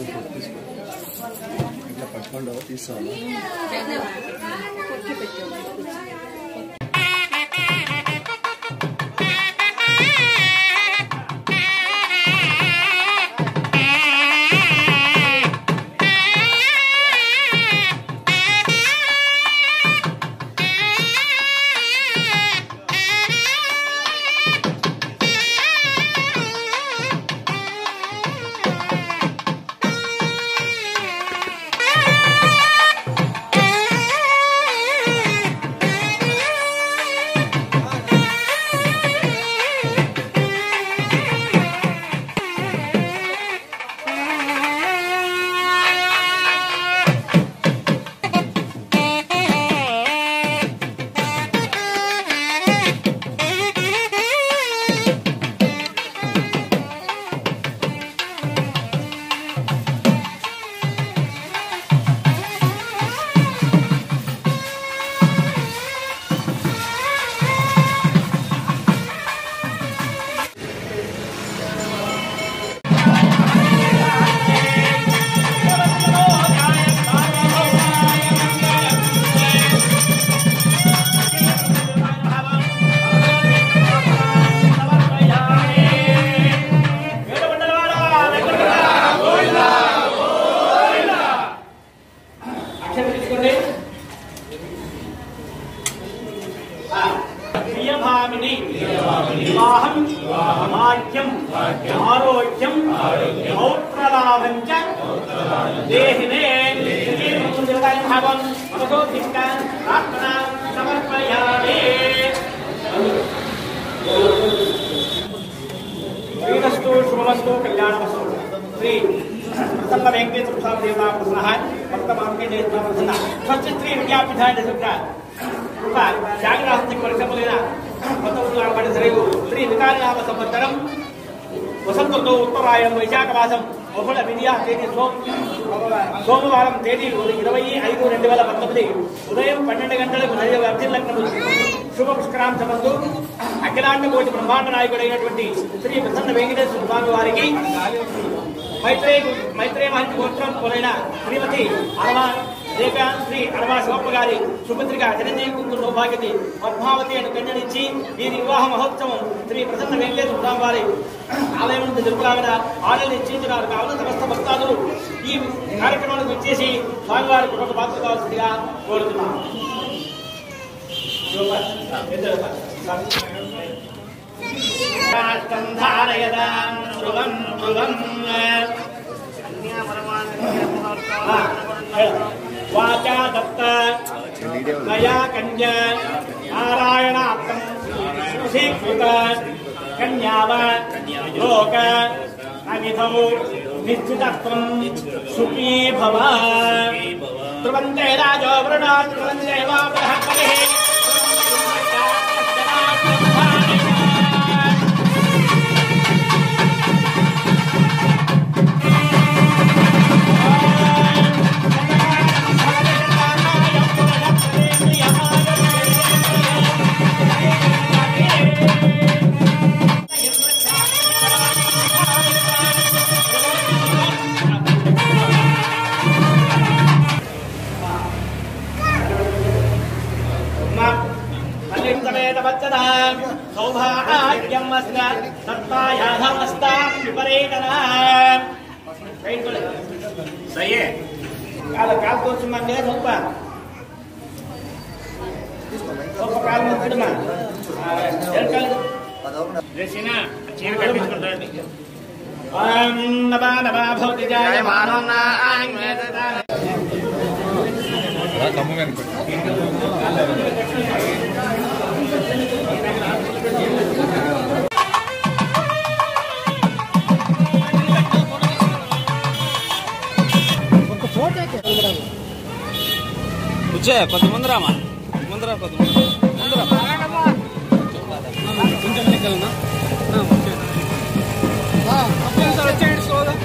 ఇట్లా పట్టుకోండి తీసుకోవాలి ప్రియభామిని వివాహం భాగ్యం ఆరోగ్యం పౌత్రలాభం చ దేహినే భావం మనసోధిష్ట ప్రార్థన సమర్పయామి శ్రీరస్తు శుభమస్తు కళ్యాణమస్తు శ్రీ ప్రసన్న వెంకటేశ్వర స్వామి దేవతా ప్రసన్న వర్తమానకే దేవతా ప్రసన్న స్వచ్ఛ శ్రీ విద్యాపీఠాన్ని సుఖ కృప జాగ్రత్త పరిశ్రమలైన పంతొమ్మిది వందల అరవై శ్రీ శ్రీ వికారనామ సంవత్సరం వసంతంతో ఉత్తరాయణ వైశాఖ మాసం బహుళ విద్యా తేదీ సోమ సోమవారం తేదీ ఇరవై ఐదు రెండు వేల పంతొమ్మిది ఉదయం పన్నెండు గంటలకు జరిగే అర్జున లగ్నము శుభ పుష్కరాంశమందు అఖిలాండ కోటి బ్రహ్మాండ నాయకుడైనటువంటి శ్రీ ప్రసన్న వెంకటేశ్వర స్వామి వారికి మైత్రేయ మైత్రేయ మహంతి గోత్రం కొలైన శ్రీమతి అరవా రేఖా శ్రీ అరవా శివప్ప గారి సుపుత్రిక చిరంజీవి కుంకు సౌభాగ్యతి పద్మావతి అని కన్యనిచ్చి వీరి వివాహ మహోత్సవం శ్రీ ప్రసన్న వెంకటేశ్వర స్వామి వారి ఆలయం నుండి జరుపులాగిన ఆలయం నిశ్చయించినారు కావున సమస్త భక్తాదులు ఈ కార్యక్రమానికి వచ్చేసి స్వామివారి కుటుంబ పాత్ర కావాల్సిందిగా కోరుతున్నాం ధారయదాం ధ్రువం ధ్రువం వాచా దత్త మయా కన్య నారాయణాత్తం సుశీకృత కన్యావ లోక అవిధౌ నిశ్చితత్వం సుఖీ భవ ధ్రువంతే రాజో వృణా ధ్రువందేవా బృహస్పతి సౌభాగ్యం అస్త సత్తాయాధమస్త విపరీతన సయ్యే కాల కాలు కూర్చుమంటే ಸ್ವಲ್ಪ ಸ್ವಲ್ಪ కాలు ముక్కడమా రేసిన చీర కట్టించుకుంటాడు ఓం నమా నమా భవతి జాయమానో వచ్చే కొద్ది ముందరామా ముందరా కొద్ది ముందరా కొంచెం నిక్కలన్నా వచ్చేయండి స్లోగా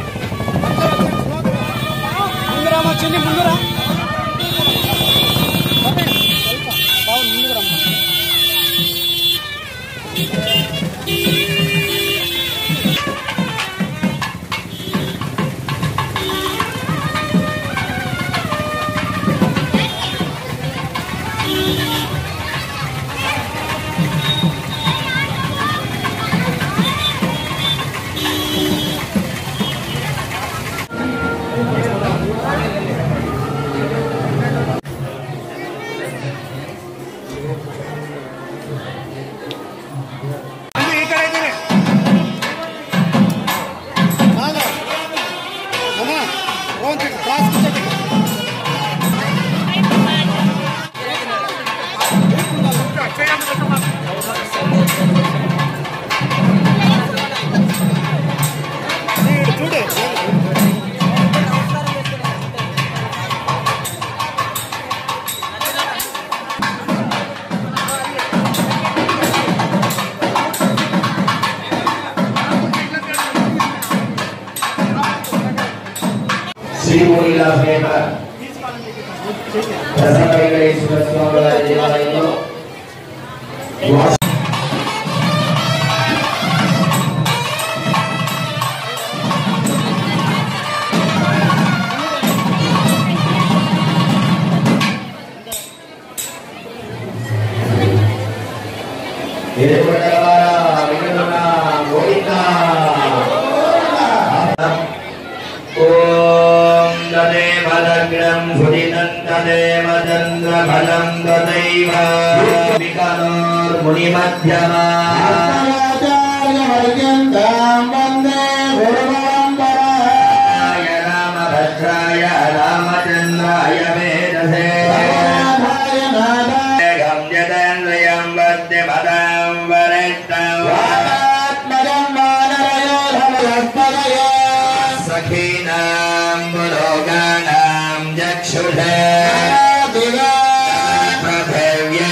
ముందరామా చిన్ని ముందరా బాగుంది ముందుకు ఊరిలా సమేత దశమలింగేశ్వర స్వామి వారి దేవాలయంలో వాస- ఎదురుపడ్డవారా, వినున్నా, గోవిందా. ఓం తదేవ లగ్నం సుదితం తదేవ చంద్రఫలం తదైవ వికనోర్మునిమధ్యమా రామభద్రాయ రామచంద్రాయ వేదసే వేగం జతేంద్రియం వద్య పదం వరిష్టం సఖీనాం పురోగాణాం చక్షుషే పృథివ్యే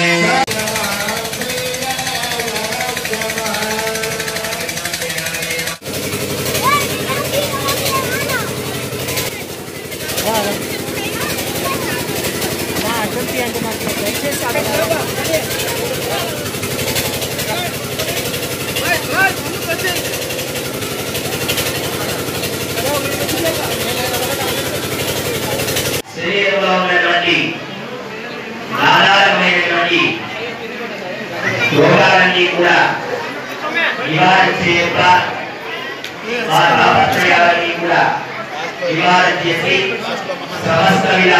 శరీరంలో ఉన్నటువంటి ఆధారమైనటువంటి రోగాలన్నీ కూడా నివారించే యొక్క ఆ తాపత్రయాలన్నీ కూడా నివారణ చేసి సమస్త విధ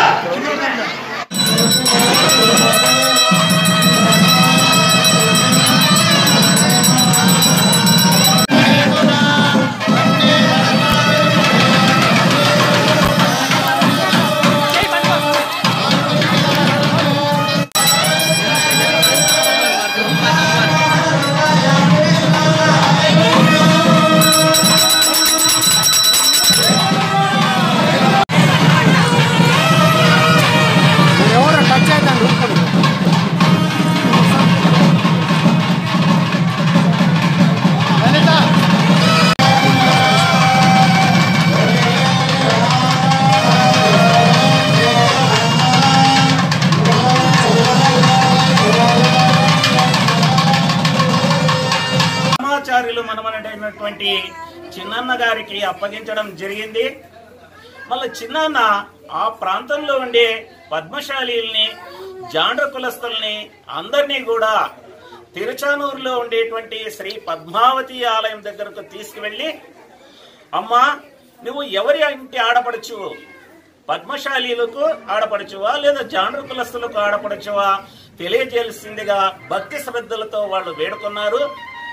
సమాచార్యులు మనమనటువంటి చిన్నన్న గారికి అప్పగించడం జరిగింది మళ్ళీ చిన్నన్న ఆ ప్రాంతంలో ఉండే పద్మశాలీల్ని జాండ్ర కులస్తుల్ని అందరినీ కూడా తిరుచానూరులో ఉండేటువంటి శ్రీ పద్మావతి ఆలయం దగ్గరకు తీసుకువెళ్ళి అమ్మా నువ్వు ఎవరి ఇంటి ఆడపడచ్చు పద్మశాలీలకు ఆడపడుచువా లేదా జాండ్ర కులస్తులకు ఆడపడుచువా తెలియజేయాల్సిందిగా భక్తి శ్రద్ధలతో వాళ్ళు వేడుకున్నారు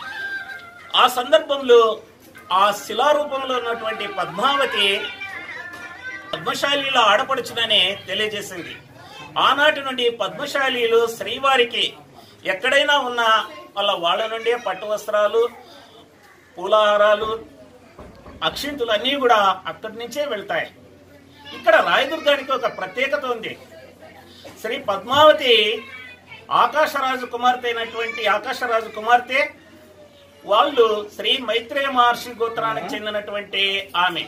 ఆ సందర్భంలో ఆ శిలారూపంలో ఉన్నటువంటి పద్మావతి పద్మశాలీలో ఆడపడుచునని తెలియజేసింది ఆనాటి నుండి పద్మశాలీలు శ్రీవారికి ఎక్కడైనా ఉన్న వాళ్ళ వాళ్ళ నుండి పట్టు వస్త్రాలు పూలహారాలు అక్షింతులు అన్నీ కూడా అక్కడి నుంచే వెళ్తాయి ఇక్కడ రాయదుర్గానికి ఒక ప్రత్యేకత ఉంది శ్రీ పద్మావతి ఆకాశరాజు కుమార్తె అయినటువంటి ఆకాశరాజు కుమార్తె వాళ్ళు శ్రీ మైత్రేయ మహర్షి గోత్రానికి చెందినటువంటి ఆమె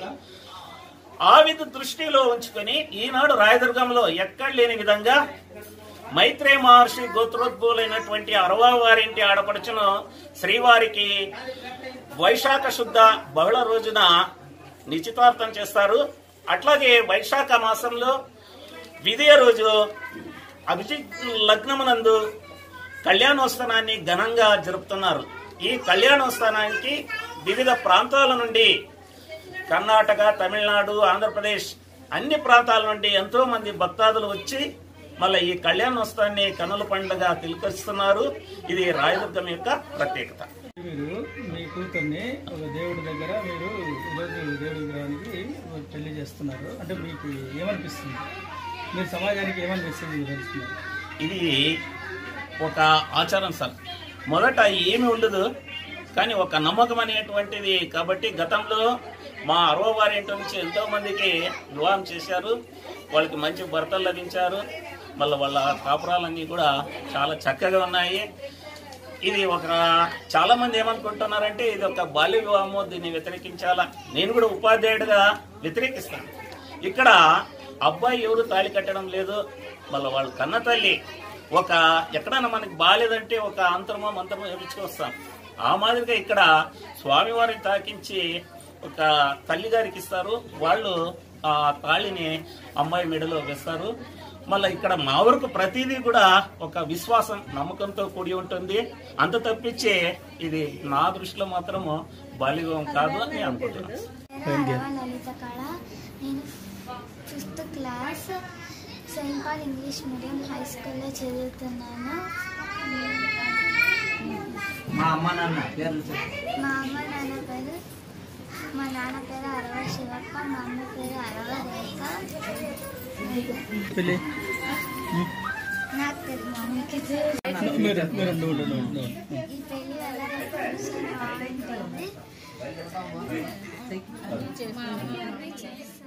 ఆ విధ దృష్టిలో ఉంచుకొని ఈనాడు రాయదుర్గంలో ఎక్కడ లేని విధంగా మైత్రేయ మహర్షి గోత్రోద్భవులైనటువంటి అరవా వారింటి ఆడపడుచును శ్రీవారికి వైశాఖ శుద్ధ బహుళ రోజున నిశ్చితార్థం చేస్తారు అట్లాగే వైశాఖ మాసంలో విదయ రోజు అభిజిత్ లగ్నమునందు కళ్యాణోత్సవాన్ని ఘనంగా జరుపుతున్నారు ఈ కళ్యాణోత్సవానికి వివిధ ప్రాంతాల నుండి కర్ణాటక తమిళనాడు ఆంధ్రప్రదేశ్ అన్ని ప్రాంతాల నుండి ఎంతో మంది భక్తాదులు వచ్చి మళ్ళీ ఈ కళ్యాణోత్సవాన్ని కనుల పండుగ తిలకరిస్తున్నారు ఇది రాయదుర్గం యొక్క ప్రత్యేకత మీరు మీ కూతుర్ని ఒక దేవుడి దగ్గర మీరు ఈరోజు దేవుడి విగ్రహానికి పెళ్లి చేస్తున్నారు అంటే మీకు ఏమనిపిస్తుంది మీరు సమాజానికి ఏమని మెసేజ్ ఇవ్వదలుచుకున్నారు ఇది ఒక ఆచారం సార్ మొదట ఏమి ఉండదు కానీ ఒక నమ్మకం అనేటువంటిది కాబట్టి గతంలో మా అరవ వారింటి నుంచి ఎంతో మందికి వివాహం చేశారు వాళ్ళకి మంచి భర్తలు లభించారు మళ్ళీ వాళ్ళ కాపురాలన్నీ కూడా చాలా చక్కగా ఉన్నాయి ఇది ఒక చాలా మంది ఏమనుకుంటున్నారంటే ఇది ఒక బాల్య వివాహము దీన్ని వ్యతిరేకించాలా నేను కూడా ఉపాధ్యాయుడిగా వ్యతిరేకిస్తాను ఇక్కడ అబ్బాయి ఎవరు తాళి కట్టడం లేదు మళ్ళీ వాళ్ళ కన్న తల్లి ఒక ఎక్కడైనా మనకి బాగాలేదంటే ఒక అంతరమో మంత్రమో వేపించుకొస్తాం ఆ మాదిరిగా ఇక్కడ స్వామివారిని తాకించి ఒక తల్లి గారికి ఇస్తారు వాళ్ళు ఆ తాళిని అమ్మాయి మెడలో వేస్తారు మళ్ళీ ఇక్కడ మా వరకు ప్రతిదీ కూడా ఒక విశ్వాసం నమ్మకంతో కూడి ఉంటుంది అంత తప్పించి ఇది నా దృష్టిలో మాత్రము బాలిగం కాదు అని అనుకుంటున్నాను అరవ లలిత కళ నేను fifth class Saint Paul English medium high స్కూల్లో చదువుతున్నాను మా అమ్మ నాన్న పేర్లు చెప్పు మా అమ్మ నాన్న పేరు మా నాన్న పేరు అరవ శివప్ప మా అమ్మ పేరు అరవ రేఖ పెళ్ళి నాకు తెలియదు మా అమ్మకి తెలియదు. మీరు మీరు నువ్వు ఉండు, నువ్వు ఉండు, నువ్వు ఉండు. ఈ పెళ్లి వల్ల నాకు కొంచెం బాగుంటుంది